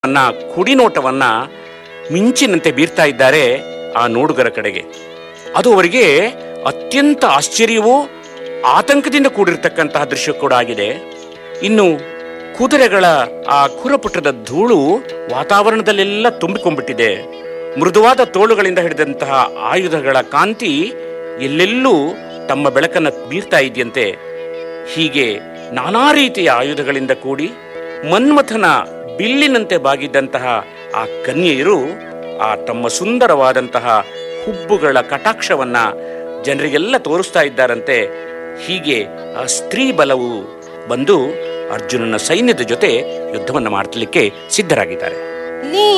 ತನ್ನ ಕುಡಿನೋಟವನ್ನ ಮಿಂಚಿನಂತೆ ಬೀರ್ತಾ ಇದ್ದಾರೆ ಆ ನೋಡುಗರ ಕಡೆಗೆ ಅದು ಅವರಿಗೆ ಅತ್ಯಂತ ಆಶ್ಚರ್ಯವೂ ಆತಂಕದಿಂದ ಕೂಡಿರ್ತಕ್ಕಂತಹ ದೃಶ್ಯ ಕೂಡ ಆಗಿದೆ ಇನ್ನು ಕುದುರೆಗಳ ಆ ಕುರಪುಟದ ಧೂಳು ವಾತಾವರಣದಲ್ಲೆಲ್ಲ ತುಂಬಿಕೊಂಡ್ಬಿಟ್ಟಿದೆ ಮೃದುವಾದ ತೋಳುಗಳಿಂದ ಹಿಡಿದಂತಹ ಆಯುಧಗಳ ಕಾಂತಿ ಎಲ್ಲೆಲ್ಲೂ ತಮ್ಮ ಬೆಳಕನ್ನು ಬೀರ್ತಾ ಇದೆಯಂತೆ ಹೀಗೆ ನಾನಾ ರೀತಿಯ ಆಯುಧಗಳಿಂದ ಕೂಡಿ ಮನ್ಮಥನ ಬಿಲ್ಲಿನಂತೆ ಬಾಗಿದ್ದಂತಹ ಆ ಕನ್ಯೆಯರು ಆ ತಮ್ಮ ಸುಂದರವಾದಂತಹ ಹುಬ್ಬುಗಳ ಕಟಾಕ್ಷವನ್ನ ಜನರಿಗೆಲ್ಲ ತೋರಿಸ್ತಾ ಇದ್ದಾರಂತೆ ಹೀಗೆ ಆ ಸ್ತ್ರೀ ಬಲವು ಬಂದು ಅರ್ಜುನನ ಸೈನ್ಯದ ಜೊತೆ ಯುದ್ಧವನ್ನು ಮಾಡಲಿಕ್ಕೆ ಸಿದ್ಧರಾಗಿದ್ದಾರೆ ನೀ